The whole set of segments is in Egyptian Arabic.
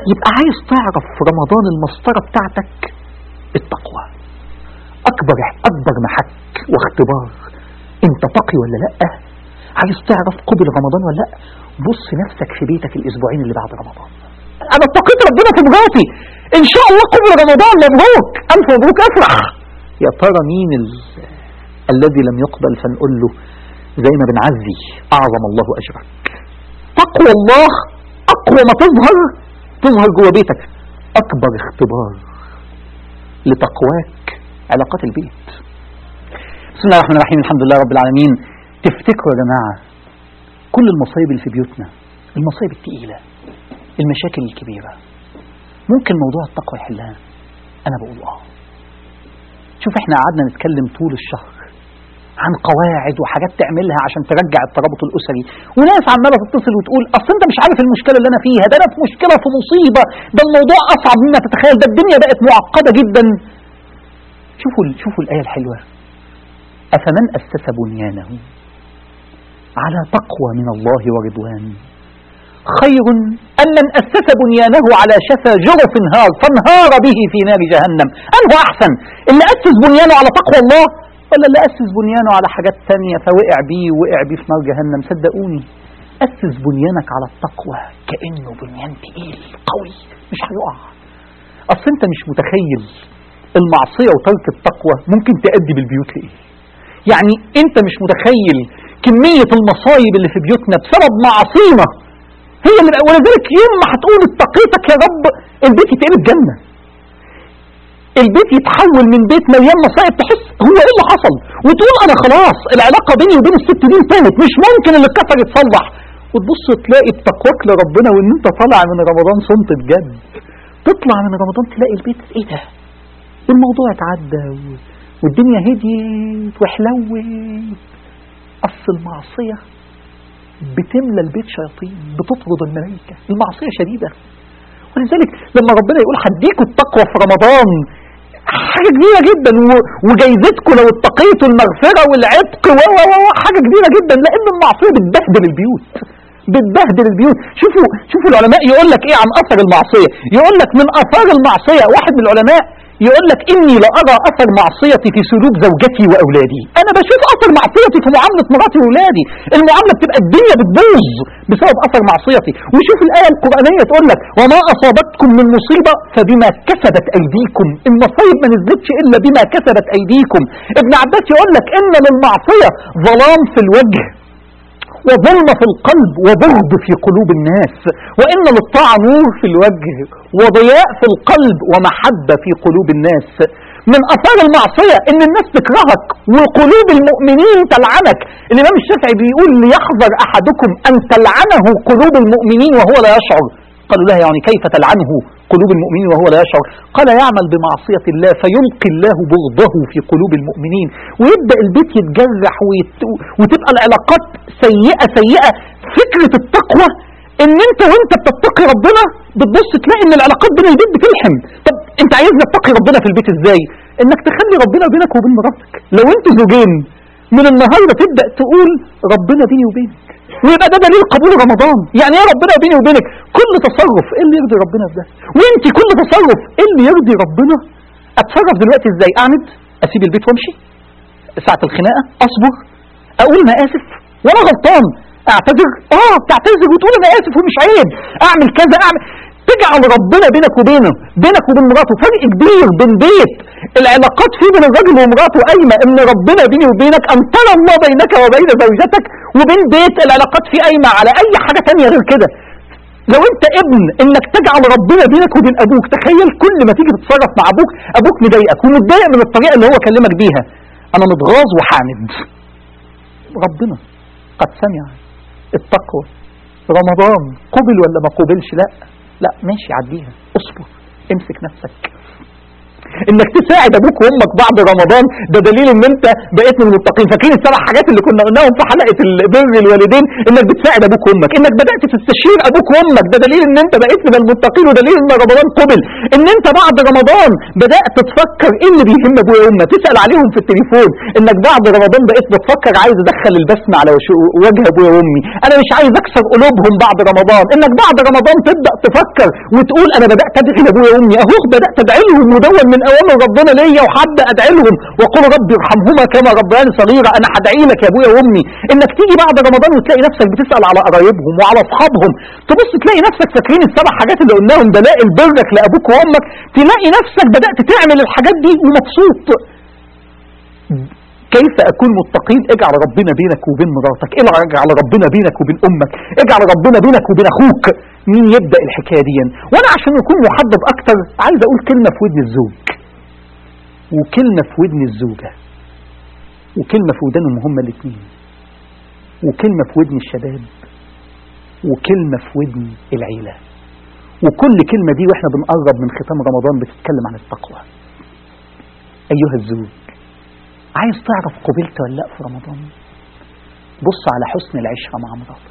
يبقى عايز تعرف في رمضان المسطرة بتاعتك التقوى أكبر أكبر محك واختبار أنت تقي ولا لأ عايز تعرف قبل رمضان ولا لأ بص نفسك في بيتك الأسبوعين اللي بعد رمضان أنا اتقيت ربنا في مراتي إن شاء الله قبل رمضان مبروك ألف مبروك أفرح يا ترى مين ال... الذي لم يقبل فنقول له زي ما بنعزي أعظم الله أجرك تقوى الله أقوى ما تظهر تظهر جوه بيتك أكبر اختبار لتقواك علاقات البيت بسم الله الرحمن الرحيم الحمد لله رب العالمين تفتكروا يا جماعة كل المصايب اللي في بيوتنا المصايب التقيلة المشاكل الكبيرة ممكن موضوع التقوى يحلها أنا بقول آه شوف احنا قعدنا نتكلم طول الشهر عن قواعد وحاجات تعملها عشان ترجع الترابط الاسري وناس عماله تتصل وتقول اصل انت مش عارف المشكله اللي انا فيها ده انا في مشكله في مصيبه ده الموضوع اصعب مما تتخيل ده الدنيا بقت معقده جدا شوفوا شوفوا الايه الحلوه افمن اسس بنيانه على تقوى من الله ورضوان خير أم من أسس بنيانه على شفا جرف هار فانهار به في نار جهنم أنه أحسن اللي أسس بنيانه على تقوى الله ولا اللي أسس بنيانه على حاجات تانية فوقع بيه ووقع بيه في نار جهنم صدقوني أسس بنيانك على التقوى كأنه بنيان تقيل قوي مش هيقع أصل أنت مش متخيل المعصية وترك التقوى ممكن تأدي بالبيوت لإيه يعني أنت مش متخيل كمية المصايب اللي في بيوتنا بسبب معصينا هي من ولذلك يوم ما هتقول اتقيتك يا رب البيت يتقلب جنة البيت يتحول من بيت مليان مصائب تحس هو ايه اللي حصل وتقول انا خلاص العلاقه بيني وبين الست دي انتهت مش ممكن اللي اتكسر يتصلح وتبص تلاقي بتقواك لربنا وان انت طالع من رمضان صمت بجد تطلع من رمضان تلاقي البيت ايه ده الموضوع اتعدى والدنيا هديت وحلوت اصل المعصيه بتملى البيت شياطين بتطرد الملائكه المعصيه شديده ولذلك لما ربنا يقول هديكوا التقوى في رمضان حاجة كبيرة جدا وجايزتكم لو اتقيتوا المغفرة والعتق و حاجة كبيرة جدا لأن المعصية بتبهدل البيوت بتبهدل البيوت شوفوا شوفوا العلماء يقول لك ايه عن اثر المعصية يقول لك من اثار المعصية واحد من العلماء يقول لك اني لارى اثر معصيتي في سلوك زوجتي واولادي انا بشوف اثر معصيتي في معامله مراتي واولادي المعامله بتبقى الدنيا بتبوظ بسبب اثر معصيتي وشوف الايه القرانيه تقول لك وما اصابتكم من مصيبه فبما كسبت ايديكم المصايب ما نزلتش الا بما كسبت ايديكم ابن عباس يقول لك ان للمعصيه ظلام في الوجه وظلم في القلب وبغض في قلوب الناس وإن للطاعة نور في الوجه وضياء في القلب ومحبة في قلوب الناس من أثار المعصية إن الناس تكرهك وقلوب المؤمنين تلعنك الإمام الشافعي بيقول ليحذر أحدكم أن تلعنه قلوب المؤمنين وهو لا يشعر قالوا له يعني كيف تلعنه قلوب المؤمنين وهو لا يشعر قال يعمل بمعصية الله فيلقي الله بغضه في قلوب المؤمنين ويبدأ البيت يتجرح ويت... وتبقى العلاقات سيئة سيئة فكرة التقوى ان انت وانت بتتقي ربنا بتبص تلاقي ان العلاقات بين البيت بتلحم طب انت عايزنا نتقي ربنا في البيت ازاي انك تخلي ربنا بينك وبين مراتك لو انتوا زوجين من النهارده تبدا تقول ربنا بيني وبينك ويبقى ده دليل قبول رمضان يعني ايه ربنا بيني وبينك كل تصرف ايه اللي يرضي ربنا في ده وانت كل تصرف ايه اللي يرضي ربنا اتصرف دلوقتي ازاي اعند اسيب البيت وامشي ساعه الخناقه اصبر اقول انا اسف وانا غلطان اعتذر اه تعتذر وتقول انا اسف ومش عيب اعمل كذا اعمل تجعل ربنا بينك وبينه بينك وبين مراته فرق كبير بين بيت العلاقات فيه بين الرجل ومراته قايمه ان ربنا بيني وبينك ان ترى الله بينك وبين زوجتك وبين بيت العلاقات فيه قايمه على اي حاجه تانية غير كده لو انت ابن انك تجعل ربنا بينك وبين ابوك تخيل كل ما تيجي تتصرف مع ابوك ابوك مضايقك ومتضايق من الطريقه اللي هو كلمك بيها انا متغاظ وحامد ربنا قد سمع التقوى رمضان قبل ولا ما قبلش لا لا ماشي عديها اصبر امسك نفسك انك تساعد ابوك وامك بعد رمضان ده دليل ان انت بقيت من المتقين فاكرين السبع حاجات اللي كنا قلناهم في حلقه بر الوالدين انك بتساعد ابوك وامك انك بدات تستشير ابوك وامك ده دليل ان انت بقيت من المتقين ودليل ان رمضان قبل ان انت بعد رمضان بدات تفكر ايه اللي بيهم ابويا وامك تسال عليهم في التليفون انك بعد رمضان بقيت بتفكر عايز ادخل البسمه على وجه ابويا وامي انا مش عايز اكسر قلوبهم بعد رمضان انك بعد رمضان تبدا تفكر وتقول انا بدات ادعي لابويا وامي اهو بدات ادعي لهم ودون من اوامر ربنا ليا وحابه ادعي لهم واقول ربي ارحمهما كما ربياني صغيره انا هدعي لك يا ابويا وامي انك تيجي بعد رمضان وتلاقي نفسك بتسال على قرايبهم وعلى اصحابهم تبص تلاقي نفسك فاكرين السبع حاجات اللي قلناهم دلائل برك لابوك وامك تلاقي نفسك بدات تعمل الحاجات دي ومبسوط كيف اكون متقين اجعل ربنا بينك وبين مراتك اجعل ربنا بينك وبين امك اجعل ربنا بينك وبين اخوك مين يبدا الحكايه دي وانا عشان اكون محدد اكتر عايز اقول كلمه في ودن الزوج وكلمه في ودن الزوجه وكلمه في ودانهم هما الاثنين وكلمه في ودن الشباب وكلمه في ودن العيله وكل كلمه دي واحنا بنقرب من ختام رمضان بتتكلم عن التقوى ايها الزوج عايز تعرف قبلت ولا لا في رمضان بص على حسن العشرة مع مراتك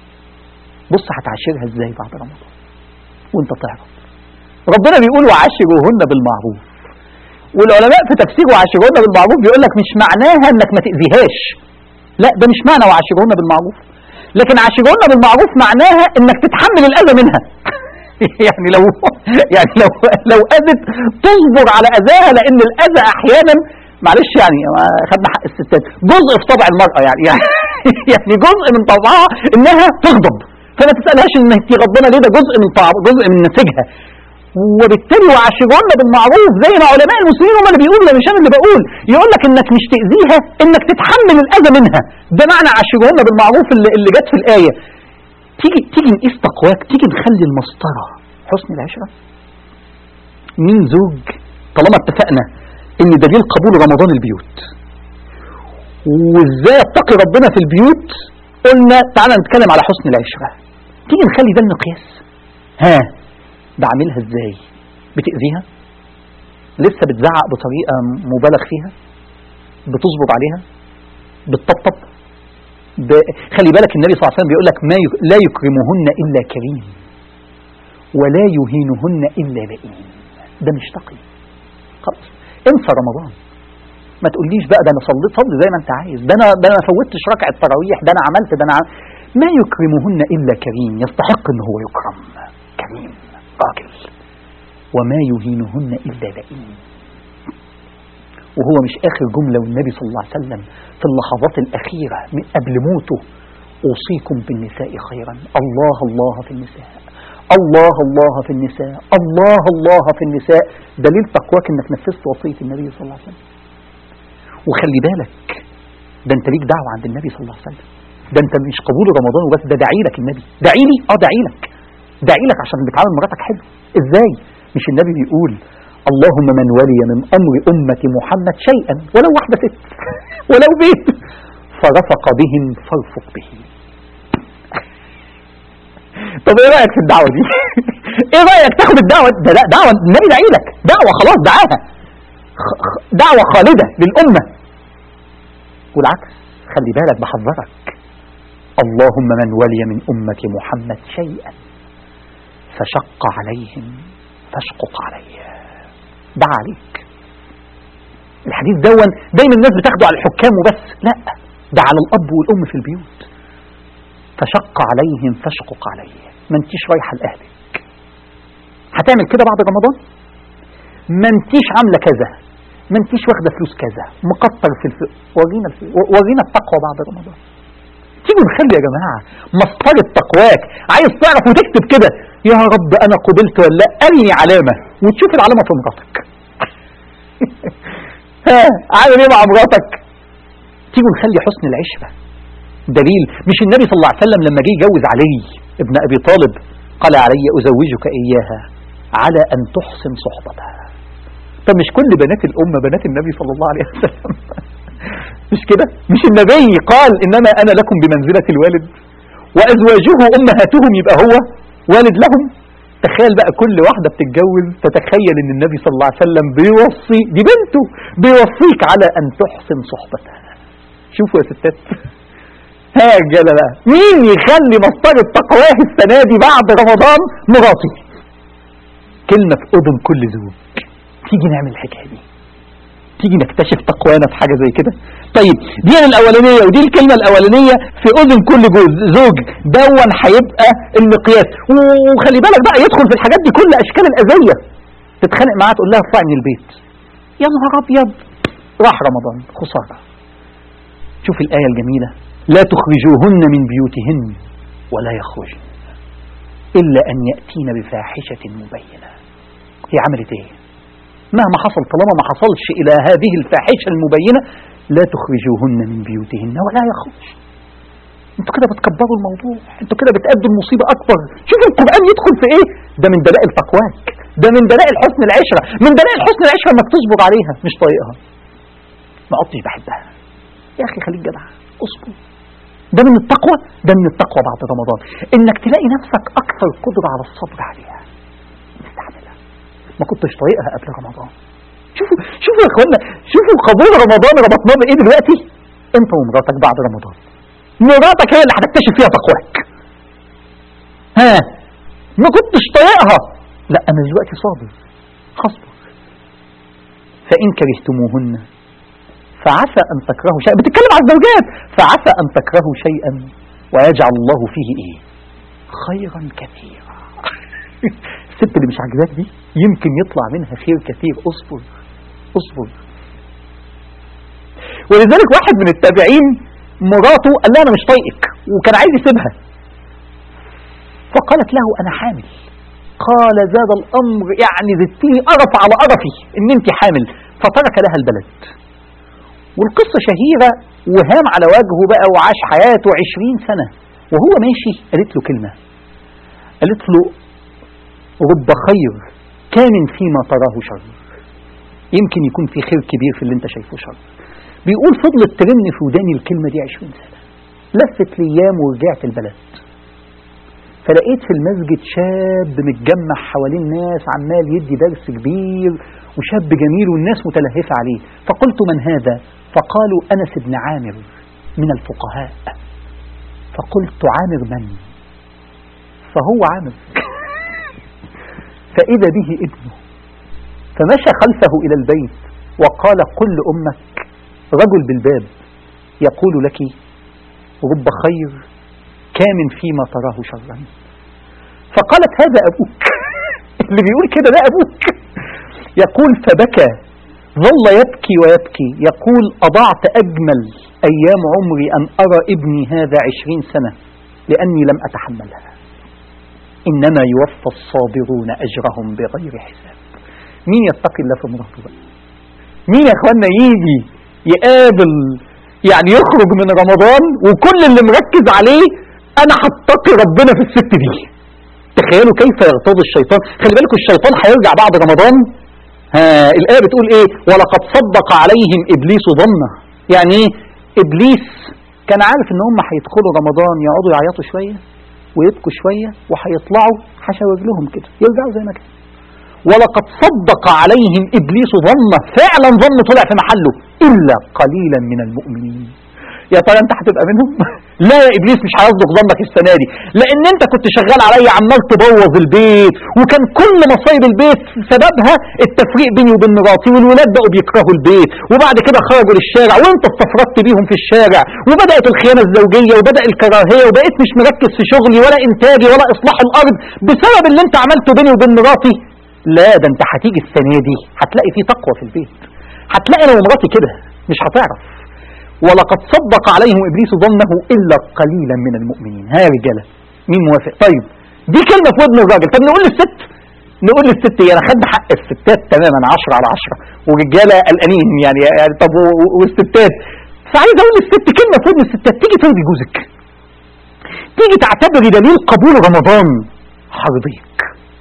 بص هتعاشرها ازاي بعد رمضان وانت تعرف ربنا بيقول وعاشروهن بالمعروف والعلماء في تفسير وعاشروهن بالمعروف بيقول لك مش معناها انك ما تأذيهاش لا ده مش معنى وعاشروهن بالمعروف لكن عاشروهن بالمعروف معناها انك تتحمل الاذى منها يعني لو يعني لو لو اذت تصبر على اذاها لان الاذى احيانا معلش يعني خدنا حق الستات جزء في طبع المرأة يعني يعني, يعني جزء من طبعها انها تغضب فما تسألهاش ان انت غضبانة ليه ده جزء من طبع جزء من نسيجها وبالتالي وعاشرون بالمعروف زي ما علماء المسلمين هم اللي بيقولوا ده مش انا اللي بقول يقول لك انك مش تاذيها انك تتحمل الاذى منها ده معنى عاشرون بالمعروف اللي, اللي جت في الايه تيجي تيجي نقيس تقواك تيجي نخلي المسطره حسن العشره مين زوج طالما اتفقنا ان دليل قبول رمضان البيوت وازاي اتقي ربنا في البيوت قلنا تعالى نتكلم على حسن العشرة تيجي نخلي ده المقياس ها بعملها ازاي بتأذيها لسه بتزعق بطريقة مبالغ فيها بتصبر عليها بتطبطب ب... خلي بالك النبي صلى الله عليه وسلم بيقول لك ما ي... لا يكرمهن إلا كريم ولا يهينهن إلا لئيم ده مش تقي خلاص انسى رمضان ما تقوليش بقى ده انا صليت صلي زي ما انت عايز ده انا ده انا ما فوتش ركعه التراويح ده انا عملت ده انا عملت. ما يكرمهن الا كريم يستحق ان هو يكرم كريم راجل وما يهينهن الا لئيم وهو مش اخر جمله والنبي صلى الله عليه وسلم في اللحظات الاخيره من قبل موته اوصيكم بالنساء خيرا الله الله في النساء الله الله في النساء الله الله في النساء دليل تقواك انك نفذت وصية النبي صلى الله عليه وسلم وخلي بالك ده انت ليك دعوة عند النبي صلى الله عليه وسلم ده انت مش قبول رمضان وبس ده داعي لك النبي داعي لي اه داعي لك داعي لك عشان بتعامل مراتك حلو ازاي مش النبي بيقول اللهم من ولي من امر امة محمد شيئا ولو واحدة ست ولو بيت فرفق بهم فارفق به طب ايه رايك في الدعوه دي ايه رايك تاخد الدعوه ده لا دعوه النبي دعي لك دعوه خلاص دعاها دعوه خالده للامه والعكس خلي بالك بحذرك اللهم من ولي من امه محمد شيئا فشق عليهم فاشقق عليه دع عليك الحديث دون دايما الناس بتاخده على الحكام وبس لا ده على الاب والام في البيوت فشق عليهم فاشقق عليه ما انتيش رايحة لأهلك هتعمل كده بعد رمضان ما انتيش عاملة كذا ما انتيش واخدة فلوس كذا مقطر في الف... ورينا الف... ورينا التقوى بعد رمضان تيجوا نخلي يا جماعة مسطرة تقواك عايز تعرف وتكتب كده يا رب أنا قبلت ولا لا أرني علامة وتشوف العلامة في مراتك ها عامل ايه مع مراتك تيجوا نخلي حسن العشرة دليل مش النبي صلى الله عليه وسلم لما جه يجوز علي ابن أبي طالب قال علي أزوجك إياها على أن تحسن صحبتها طب مش كل بنات الأمة بنات النبي صلى الله عليه وسلم مش كده مش النبي قال إنما أنا لكم بمنزلة الوالد وأزواجه أمهاتهم يبقى هو والد لهم تخيل بقى كل واحدة بتتجوز تتخيل ان النبي صلى الله عليه وسلم بيوصي دي بنته بيوصيك على ان تحسن صحبتها شوفوا يا ستات ها يا رجاله بقى مين يخلي مسطرة تقواه السنة دي بعد رمضان مراتي كلمة في أذن كل زوج تيجي نعمل الحكاية دي تيجي نكتشف تقوانا في حاجة زي كده طيب دي الأولانية ودي الكلمة الأولانية في أذن كل جوز زوج دون هيبقى المقياس وخلي بالك بقى يدخل في الحاجات دي كل أشكال الأذية تتخانق معاها تقول لها اطلعي من البيت يا نهار أبيض راح رمضان خسارة شوف الآية الجميلة لا تخرجوهن من بيوتهن ولا يخرجن إلا أن يأتين بفاحشة مبينة هي عملت إيه مهما حصل طالما ما حصلش إلى هذه الفاحشة المبينة لا تخرجوهن من بيوتهن ولا يخرج انتوا كده بتكبروا الموضوع انتوا كده بتأدوا المصيبة أكبر شوفوا القرآن يدخل في إيه ده من دلائل تقواك ده من دلائل حسن العشرة من دلائل حسن العشرة انك تصبر عليها مش طايقها ما عدتش بحبها يا أخي خليك جدع اصبر ده من التقوى ده من التقوى بعد رمضان انك تلاقي نفسك اكثر قدرة على الصبر عليها مستعملها ما كنتش طايقها قبل رمضان شوفوا شوفوا يا اخوانا شوفوا قبول رمضان ربطناه بايه دلوقتي انت ومراتك بعد رمضان مراتك هي اللي هتكتشف فيها تقواك ها ما كنتش طايقها لا انا دلوقتي صابر هصبر فان كرهتموهن فعسى أن تكرهوا شيئا بتتكلم عن الزوجات فعسى أن تكرهوا شيئا ويجعل الله فيه إيه خيرا كثيرا الست اللي مش عاجباك دي يمكن يطلع منها خير كثير اصبر اصبر ولذلك واحد من التابعين مراته قال لها انا مش طايقك وكان عايز يسيبها فقالت له انا حامل قال زاد الامر يعني زدتني قرف على قرفي ان انت حامل فترك لها البلد والقصة شهيرة وهام على وجهه بقى وعاش حياته عشرين سنة وهو ماشي قالت له كلمة قالت له رب خير كان فيما تراه شر يمكن يكون في خير كبير في اللي انت شايفه شر بيقول فضلت ترن في وداني الكلمة دي عشرين سنة لفت ليام ورجعت البلد فلقيت في المسجد شاب متجمع حوالين ناس عمال يدي درس كبير وشاب جميل والناس متلهفة عليه فقلت من هذا فقالوا أنس بن عامر من الفقهاء فقلت عامر من فهو عامر فإذا به ابنه فمشى خلفه إلى البيت وقال قل لأمك رجل بالباب يقول لك رب خير كامن فيما تراه شرا فقالت هذا أبوك اللي بيقول كده ده أبوك يقول فبكى ظل يبكي ويبكي يقول أضعت أجمل أيام عمري أن أرى ابني هذا عشرين سنة لأني لم أتحملها إنما يوفى الصابرون أجرهم بغير حساب مين يتقي الله في مراته بقى مين يا اخوانا يجي يقابل يعني يخرج من رمضان وكل اللي مركز عليه انا هتقي ربنا في الست دي تخيلوا كيف يغتاظ الشيطان خلي بالكم الشيطان هيرجع بعد رمضان ها الآية بتقول ايه ولقد صدق عليهم ابليس ظنه يعني ايه ابليس كان عارف ان هم هيدخلوا رمضان يقعدوا يعيطوا شوية ويبكوا شوية وهيطلعوا حشا رجلهم كده يرجعوا زي ما كان ولقد صدق عليهم ابليس ظنه فعلا ظنه طلع في محله الا قليلا من المؤمنين يا ترى انت هتبقى منهم لا يا ابليس مش هيصدق ظنك السنه دي لان انت كنت شغال عليا عمال تبوظ البيت وكان كل مصايب البيت سببها التفريق بيني وبين مراتي والولاد بقوا بيكرهوا البيت وبعد كده خرجوا للشارع وانت استفردت بيهم في الشارع وبدات الخيانه الزوجيه وبدا الكراهيه وبقيت مش مركز في شغلي ولا انتاجي ولا اصلاح الارض بسبب اللي انت عملته بيني وبين مراتي لا ده انت هتيجي السنه دي هتلاقي في تقوى في البيت هتلاقي انا ومراتي كده مش هتعرف ولقد صدق عليهم ابليس ظنه الا قليلا من المؤمنين ها يا رجاله مين موافق طيب دي كلمه في ودن الراجل طب نقول للست نقول للست ايه انا خدنا حق الستات تماما 10 على 10 ورجاله قلقانين يعني, يعني طب والستات فعايز اقول للست كلمه في ودن الستات تيجي ترضي جوزك تيجي تعتبري دليل قبول رمضان هرضيك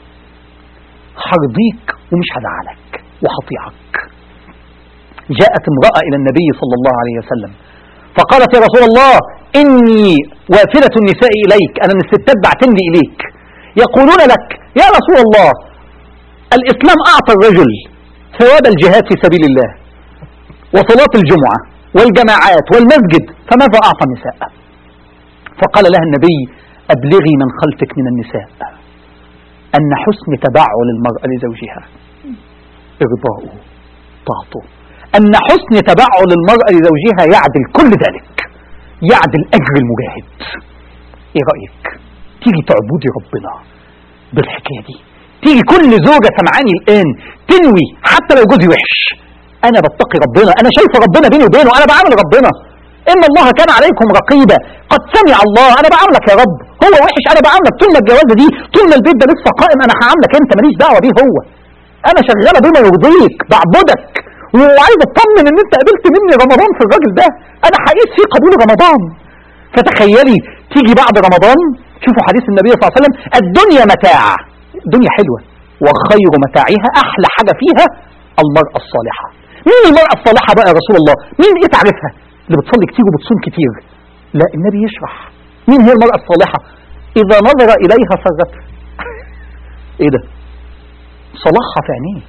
هرضيك ومش هزعلك وهطيعك جاءت امرأة إلى النبي صلى الله عليه وسلم فقالت يا رسول الله إني وافدة النساء إليك أنا من الستات بعتني إليك يقولون لك يا رسول الله الإسلام أعطى الرجل ثواب الجهاد في سبيل الله وصلاة الجمعة والجماعات والمسجد فماذا أعطى النساء فقال لها النبي أبلغي من خلفك من النساء أن حسن تبعل المرأة لزوجها إرضاؤه طاعته أن حسن تبعل المرأة لزوجها يعدل كل ذلك يعدل أجر المجاهد إيه رأيك تيجي تعبدي ربنا بالحكاية دي تيجي كل زوجة سمعاني الآن تنوي حتى لو جوزي وحش أنا بتقي ربنا أنا شايف ربنا بيني وبينه أنا بعمل ربنا إن الله كان عليكم رقيبا قد سمع الله أنا بعاملك يا رب هو وحش أنا بعاملك طول ما الجوازة دي طول ما البيت ده لسه قائم أنا هعاملك أنت ماليش دعوة بيه هو أنا شغالة بما يرضيك بعبدك وعايز اطمن ان انت قابلت مني رمضان في الراجل ده انا هقيس فيه قبول رمضان فتخيلي تيجي بعد رمضان شوفوا حديث النبي صلى الله عليه وسلم الدنيا متاع الدنيا حلوة وخير متاعها احلى حاجة فيها المرأة الصالحة مين المرأة الصالحة بقى يا رسول الله مين ايه تعرفها اللي بتصلي كتير وبتصوم كتير لا النبي يشرح مين هي المرأة الصالحة اذا نظر اليها سرته ايه ده صلاحها في عينيه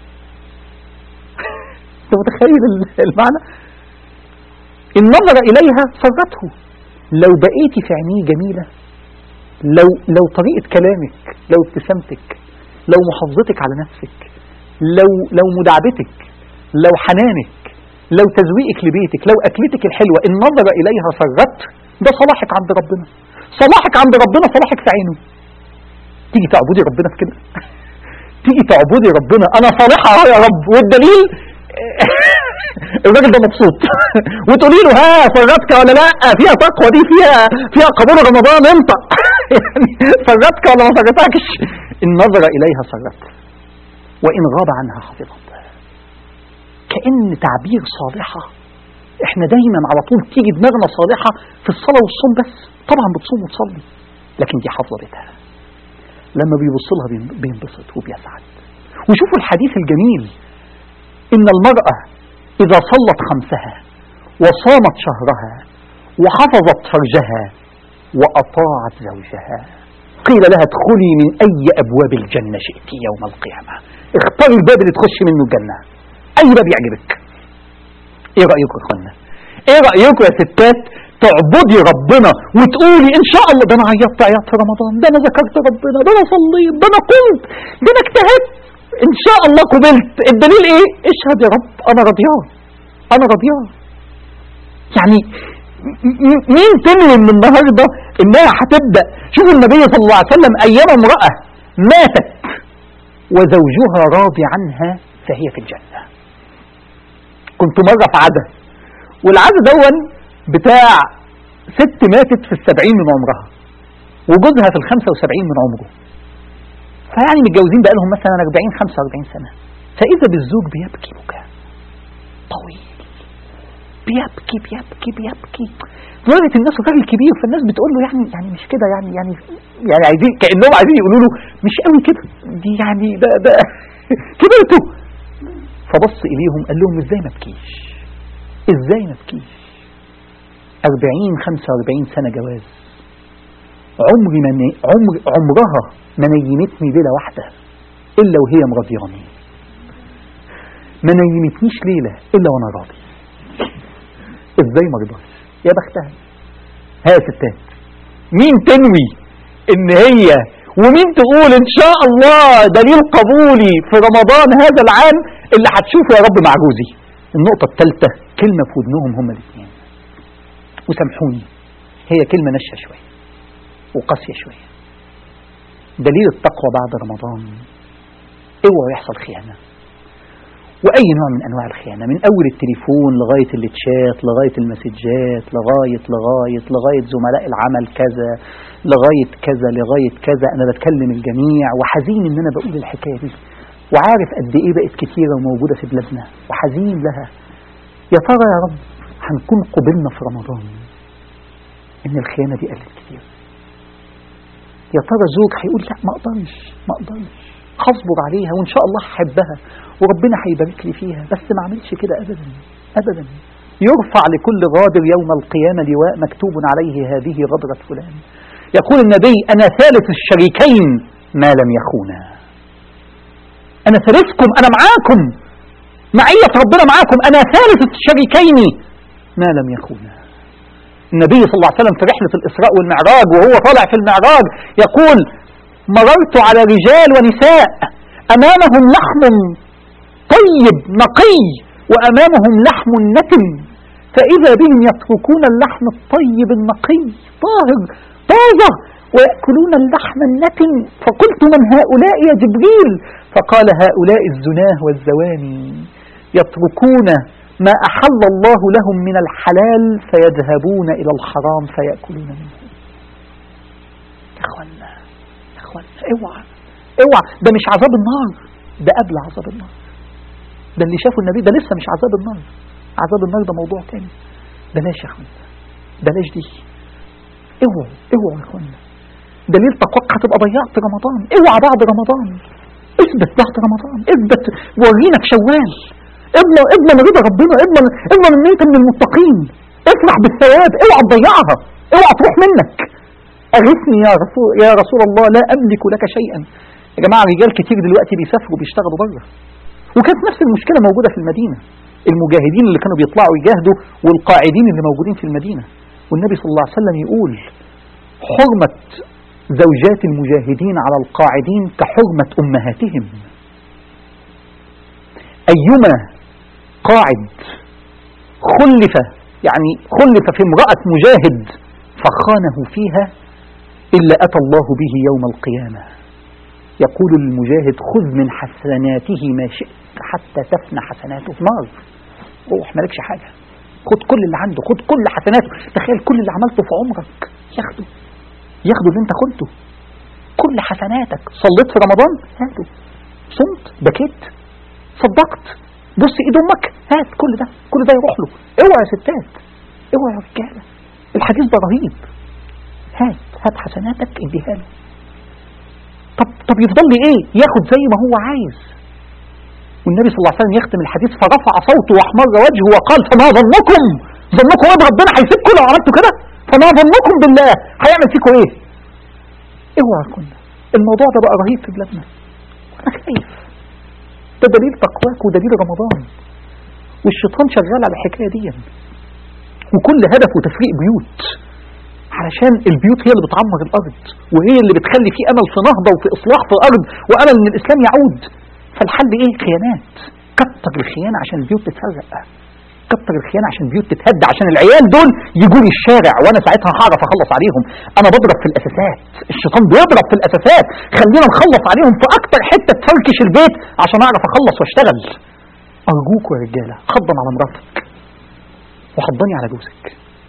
انت متخيل المعنى ان نظر اليها سرته لو بقيتي في عينيه جميلة لو لو طريقة كلامك لو ابتسامتك لو محافظتك على نفسك لو لو مداعبتك لو حنانك لو تزويقك لبيتك لو اكلتك الحلوة ان نظر اليها سرت ده صلاحك عند ربنا صلاحك عند ربنا صلاحك في عينه تيجي تعبدي ربنا في كده تيجي تعبدي ربنا انا صالحة اهو يا رب والدليل الراجل ده مبسوط وتقولي له ها فرجتك ولا لا فيها تقوى دي فيها فيها قبول رمضان انت يعني فرجتك ولا ما فرجتكش ان نظر اليها سرت وان غاب عنها حفظت كأن تعبير صالحة احنا دايما على طول تيجي دماغنا صالحة في الصلاة والصوم بس طبعا بتصوم وتصلي لكن دي حافظة بيتها لما بيبص لها بينبسط وبيسعد وشوفوا الحديث الجميل إن المرأة إذا صلت خمسها وصامت شهرها وحفظت فرجها وأطاعت زوجها قيل لها ادخلي من أي أبواب الجنة شئت يوم القيامة اختاري الباب اللي تخش منه الجنة أي باب يعجبك إيه رأيكم يا أخوانا إيه رأيكم يا ستات تعبدي ربنا وتقولي إن شاء الله ده أنا عيطت عيطت في رمضان ده أنا ذكرت ربنا ده أنا صليت ده أنا قمت ده أنا اجتهدت ان شاء الله قبلت الدليل ايه اشهد يا رب انا رضيان انا رضيان يعني مين تنوي من النهاردة انها هتبدأ شوفوا النبي صلى الله عليه وسلم ايام امرأة ماتت وزوجها راضي عنها فهي في الجنة كنت مرة في عدة والعدة دون بتاع ست ماتت في السبعين من عمرها وجوزها في الخمسة وسبعين من عمره فيعني متجوزين بقى لهم مثلا 40 45 سنة فإذا بالزوج بيبكي بكاء طويل بيبكي بيبكي بيبكي لدرجة الناس راجل كبير فالناس بتقول له يعني يعني مش كده يعني يعني يعني عايزين كأنهم عايزين يقولوا له مش قوي كده دي يعني ده ده كبرتوا فبص إليهم قال لهم ازاي ما بكيش ازاي ما بكيش 40 45 سنة جواز عمري ما عمر عمرها ما نيمتني ليلة واحدة إلا وهي مرضياني ما نيمتنيش ليلة إلا وأنا راضي إزاي ما رضاش يا بختها ها ستات مين تنوي إن هي ومين تقول إن شاء الله دليل قبولي في رمضان هذا العام اللي هتشوفه يا رب مع جوزي النقطة الثالثة كلمة في ودنهم هما الاثنين وسامحوني هي كلمة نشة شوية وقاسية شوية دليل التقوى بعد رمضان اوعى يحصل خيانة وأي نوع من أنواع الخيانة من أول التليفون لغاية التشات لغاية المسجات لغاية لغاية لغاية زملاء العمل كذا لغاية كذا لغاية كذا أنا بتكلم الجميع وحزين إن أنا بقول الحكاية دي وعارف قد إيه بقت كتيرة وموجودة في بلادنا وحزين لها يا ترى يا رب هنكون قبلنا في رمضان إن الخيانة دي قلت كتير يا ترى زوج هيقول لا ما اقدرش ما اقدرش هصبر عليها وان شاء الله هحبها وربنا هيبارك لي فيها بس ما اعملش كده ابدا ابدا يرفع لكل غادر يوم القيامة لواء مكتوب عليه هذه غدرة فلان يقول النبي أنا ثالث الشريكين ما لم يخونا أنا ثالثكم أنا معاكم معية ربنا معاكم أنا ثالث الشريكين ما لم يخونا النبي صلى الله عليه وسلم في رحلة الإسراء والمعراج وهو طالع في المعراج يقول مررت على رجال ونساء أمامهم لحم طيب نقي وأمامهم لحم نتن فإذا بهم يتركون اللحم الطيب النقي طاهر طازة ويأكلون اللحم النتن فقلت من هؤلاء يا جبريل فقال هؤلاء الزناه والزواني يتركون ما أحل الله لهم من الحلال فيذهبون إلى الحرام فيأكلون منه يا أخوانا يا أخوانا اوعى اوعى ده مش عذاب النار ده قبل عذاب النار ده اللي شافه النبي ده لسه مش عذاب النار عذاب النار ده موضوع تاني بلاش يا اخوانا بلاش دي اوعوا اوعوا يا اخوانا ده ليلة تقوك هتبقى ضيعت رمضان اوعى بعد رمضان اثبت بعد رمضان اثبت ورينا في شوال اضمن اضمن رضا ربنا اضمن اضمن ان انت من المتقين افرح بالثواب اوعى تضيعها اوعى تروح منك اغثني يا رسول يا رسول الله لا املك لك شيئا يا جماعه رجال كتير دلوقتي بيسافروا بيشتغلوا بره وكانت نفس المشكله موجوده في المدينه المجاهدين اللي كانوا بيطلعوا يجاهدوا والقاعدين اللي موجودين في المدينه والنبي صلى الله عليه وسلم يقول حرمه زوجات المجاهدين على القاعدين كحرمه امهاتهم ايما قاعد خلف يعني خلف في امرأة مجاهد فخانه فيها إلا أتى الله به يوم القيامة يقول للمجاهد خذ من حسناته ما شئت حتى تفنى حسناته نار روح مالكش حاجة خد كل اللي عنده خد كل حسناته تخيل كل اللي عملته في عمرك ياخده ياخده اللي انت خدته كل حسناتك صليت في رمضان هاته صمت بكيت صدقت بص ايد امك هات كل ده كل ده يروح له اوعى يا ستات اوعى يا رجاله الحديث ده رهيب هات هات حسناتك اديها له طب طب يفضل لي ايه ياخد زي ما هو عايز والنبي صلى الله عليه وسلم يختم الحديث فرفع صوته واحمر وجهه وقال فما ظنكم ظنكم ايه ربنا هيسيبكم لو عملتوا كده فما ظنكم بالله هيعمل فيكم ايه اوعى كنا الموضوع ده بقى رهيب في بلادنا انا خايف ده دليل تقواك ودليل رمضان والشيطان شغال على الحكايه دي وكل هدفه تفريق بيوت علشان البيوت هي اللي بتعمر الارض وهي اللي بتخلي فيه امل في نهضه وفي اصلاح في الارض وامل ان الاسلام يعود فالحل ايه خيانات كتر الخيانه عشان البيوت تتفرق كتر الخيانه عشان البيوت تتهد عشان العيال دول يجوا لي الشارع وانا ساعتها هعرف اخلص عليهم انا بضرب في الاساسات الشيطان بيضرب في الاساسات خلينا نخلص عليهم في اكتر حته تفركش البيت عشان اعرف اخلص واشتغل ارجوكوا يا رجاله حضن على مراتك وحضني على جوزك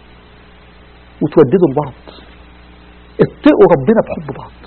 وتوددوا لبعض اتقوا ربنا بحب بعض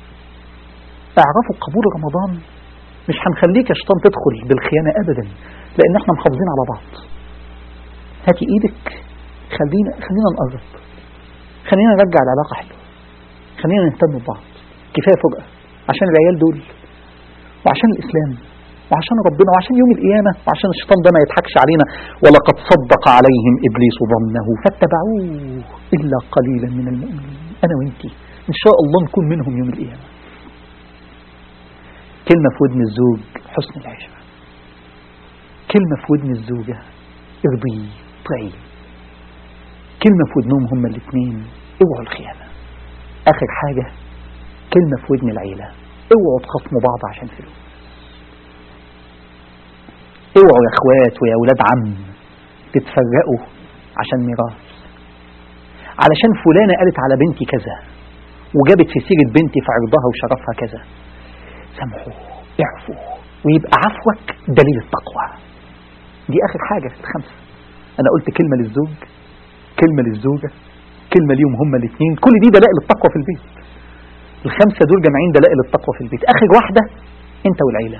اعرفوا قبول رمضان مش هنخليك يا شيطان تدخل بالخيانة ابدا لان احنا محافظين على بعض هاتي ايدك خلينا خلينا نقرب خلينا نرجع العلاقة حلوة خلينا نهتم ببعض كفاية فرقة عشان العيال دول وعشان الإسلام وعشان ربنا وعشان يوم القيامة وعشان الشيطان ده ما يضحكش علينا ولقد صدق عليهم إبليس ظنه فاتبعوه إلا قليلا من المؤمنين أنا وإنتي إن شاء الله نكون منهم يوم القيامة كلمة في ودن الزوج حسن العشرة كلمة في ودن الزوجة ارضي طعي كلمة في ودنهم هما الاثنين اوعوا الخيانة آخر حاجة كلمة في ودن العيلة اوعوا تخصموا بعض عشان فلوس اوعوا يا اخوات ويا اولاد عم تتفرقوا عشان ميراث علشان فلانة قالت على بنتي كذا وجابت في سيرة بنتي في عرضها وشرفها كذا سامحوا اعفوا ويبقى عفوك دليل التقوى دي اخر حاجة الخمسة انا قلت كلمة للزوج كلمة للزوجة كلمة ليهم هما الاثنين كل دي دلائل التقوى في البيت الخمسة دول جامعين دلائل التقوى في البيت اخر واحدة انت والعيلة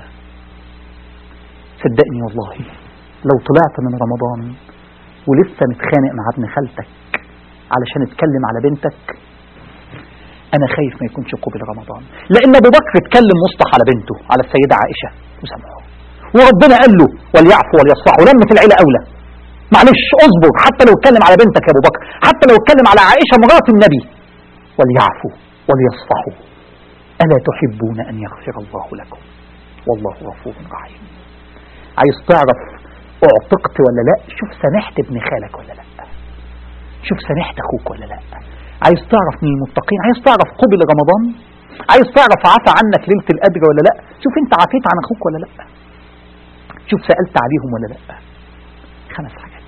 صدقني والله لو طلعت من رمضان ولسه متخانق مع ابن خالتك علشان اتكلم على بنتك انا خايف ما يكونش قبل رمضان لان ابو بكر اتكلم مصطح على بنته على السيدة عائشة وسامحه وربنا قال له وليعفوا وليصفحوا لمة العيلة اولى معلش اصبر حتى لو اتكلم على بنتك يا ابو بكر حتى لو اتكلم على عائشة مرات النبي وليعفوا وليصفحوا ألا تحبون أن يغفر الله لكم والله غفور رحيم عايز تعرف اعتقت ولا لا شوف سامحت ابن خالك ولا لا شوف سامحت اخوك ولا لا عايز تعرف مين المتقين عايز تعرف قبل رمضان عايز تعرف عفى عنك ليلة القدر ولا لا شوف انت عافيت عن اخوك ولا لا شوف سألت عليهم ولا لا خمس حاجات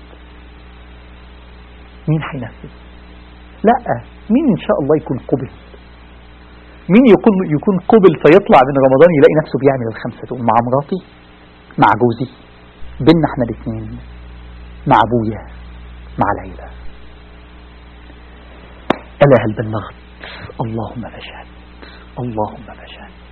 مين هينفذ لا مين ان شاء الله يكون قبل مين يكون يكون قبل فيطلع من رمضان يلاقي نفسه بيعمل الخمسة دول مع مراتي مع جوزي بينا احنا الاثنين مع ابويا مع العيلة ألا هل بلغت اللهم فاشهد اللهم فاشهد